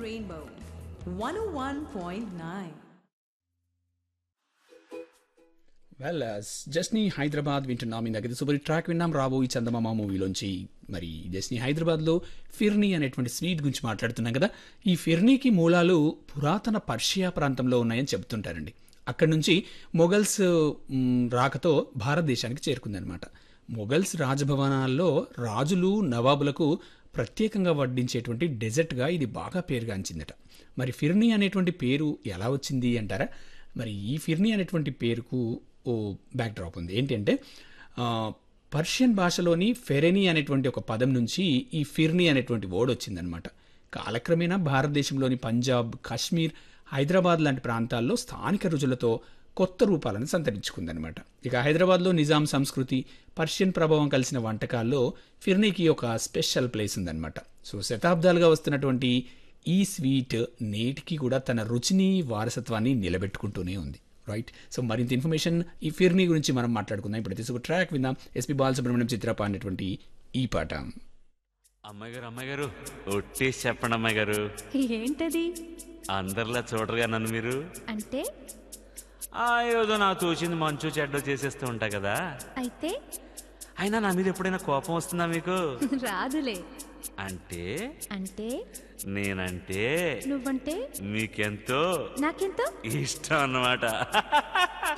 Rainbow 101.9. Well జస్ని Hyderabad వింటున్నాం ఇందాక super track విన్నాం రాబోయి చందమామ మూవీలోంచి మరి జస్ని హైదరాబాద్లో ఫిర్నీ అనేటువంటి స్వీట్ గురించి మాట్లాడుతున్నాం కదా ఈ ఫిర్నీకి మూలాలు పురాతన పర్షియా ప్రాంతంలో ఉన్నాయని చెబుతుంటారండి అక్కడి నుంచి మొఘల్స్ మ్, రాకతో భారతదేశానికి చేరుకుందనమాట మొఘల్స్ రాజభవనాల్లో రాజులు నవాబులకు ప్రత్యేకంగా వడ్డించేటువంటి డెజర్ట్గా ఇది బాగా పేరుగాంచిందట మరి ఫిర్నీ అనేటువంటి పేరు ఎలా వచ్చింది అంటారా మరి ఈ ఫిర్నీ అనేటువంటి పేరుకు ఓ బ్యాక్ డ్రాప్ ఉంది ఏంటంటే ఆ, పర్షియన్ భాషలోని ఫెరెనీ అనేటువంటి ఒక పదం నుంచి ఈ ఫిర్నీ అనేటువంటి వర్డ్ వచ్చిందనమాట కాలక్రమేణా భారతదేశంలోని పంజాబ్ కాశ్మీర్ హైదరాబాద్ లాంటి ప్రాంతాల్లో స్థానిక రుచులతో కొత్త రూపాలను సంతరించుకుందనమాట ఇక హైదరాబాద్లో నిజాం సంస్కృతి పర్షియన్ ప్రభావం కలిసిన వంటకాల్లో ఫిర్నీకి ఒక స్పెషల్ ప్లేస్ ఉందన్నమాట సో శతాబ్దాలుగా వస్తున్నటువంటి ఈ స్వీట్ నేటికి కూడా తన రుచిని వారసత్వాన్ని నిలబెట్టుకుంటూనే ఉంది రైట్ సో మరింత ఇన్ఫర్మేషన్ ఈ ఫిర్నీ గురించి మనం మాట్లాడుకుందాం ఇప్పుడు తీసుకు ట్రాక్ విందాం ఎస్పి బాలసుబ్రహ్మణ్యం చిత్ర పాడినటువంటి ఈ పాట అమ్మాయి గారు అమ్మాయి గారు ఒట్టేసి చెప్పండి అమ్మాయి గారు ఏంటది అందరిలా చూడరుగా నన్ను మీరు అంటే ఆ ఏదో నాకు తోచింది మంచు చెడ్డ చేసేస్తూ ఉంటా కదా అయితే అయినా నా మీద ఎప్పుడైనా కోపం వస్తుందా మీకు రాదులే అంటే అంటే నేనంటే నువ్వంటే మీకెంతో నాకెంతో ఇష్టం అన్నమాట